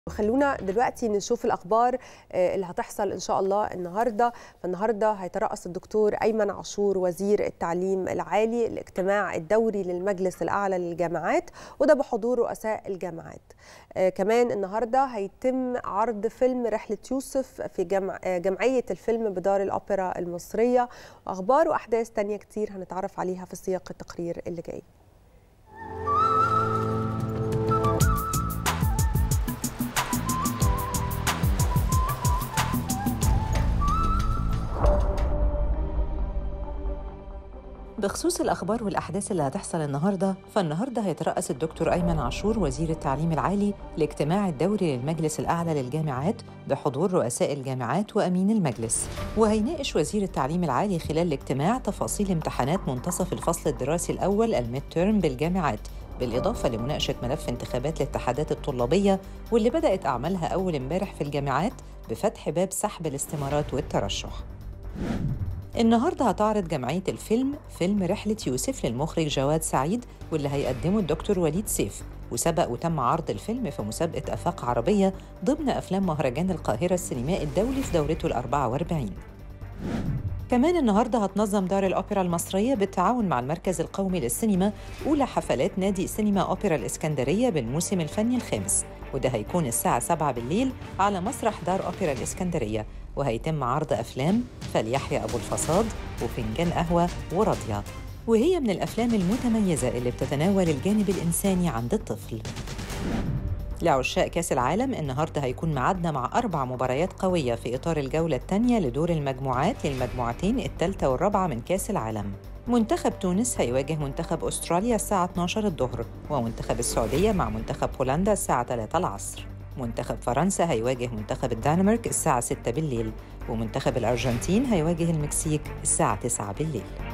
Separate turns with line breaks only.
خلونا دلوقتي نشوف الاخبار آه، اللي هتحصل ان شاء الله النهارده فالنهارده هيترأس الدكتور ايمن عاشور وزير التعليم العالي الاجتماع الدوري للمجلس الاعلى للجامعات وده بحضور رؤساء الجامعات آه، كمان النهارده هيتم عرض فيلم رحله يوسف في جمع آه، جمعيه الفيلم بدار الاوبرا المصريه واخبار واحداث تانية كتير هنتعرف عليها في سياق التقرير اللي جاي
بخصوص الأخبار والأحداث اللي هتحصل النهاردة فالنهاردة هيترأس الدكتور أيمن عاشور وزير التعليم العالي الاجتماع الدوري للمجلس الأعلى للجامعات بحضور رؤساء الجامعات وأمين المجلس وهيناقش وزير التعليم العالي خلال الاجتماع تفاصيل امتحانات منتصف الفصل الدراسي الأول الميد تيرم بالجامعات بالإضافة لمناقشة ملف انتخابات الاتحادات الطلابية واللي بدأت أعمالها أول امبارح في الجامعات بفتح باب سحب الاستمارات والترشح النهارده هتعرض جمعية الفيلم فيلم رحلة يوسف للمخرج جواد سعيد واللي هيقدمه الدكتور وليد سيف وسبق وتم عرض الفيلم في مسابقة آفاق عربية ضمن أفلام مهرجان القاهرة السينمائي الدولي في دورته ال 44 كمان النهارده هتنظم دار الأوبرا المصرية بالتعاون مع المركز القومي للسينما أولى حفلات نادي سينما أوبرا الإسكندرية بالموسم الفني الخامس وده هيكون الساعة 7 بالليل على مسرح دار أوبرا الإسكندرية وهيتم عرض أفلام فليحيى أبو الفصاد وفنجان قهوة ورضية وهي من الأفلام المتميزة اللي بتتناول الجانب الإنساني عند الطفل لعشاق كأس العالم النهارده هيكون ميعادنا مع أربع مباريات قوية في إطار الجولة الثانية لدور المجموعات للمجموعتين الثالثة والرابعة من كأس العالم. منتخب تونس هيواجه منتخب أستراليا الساعة 12 الظهر ومنتخب السعودية مع منتخب هولندا الساعة 3 العصر. منتخب فرنسا هيواجه منتخب الدنمارك الساعة 6 بالليل ومنتخب الأرجنتين هيواجه المكسيك الساعة 9 بالليل.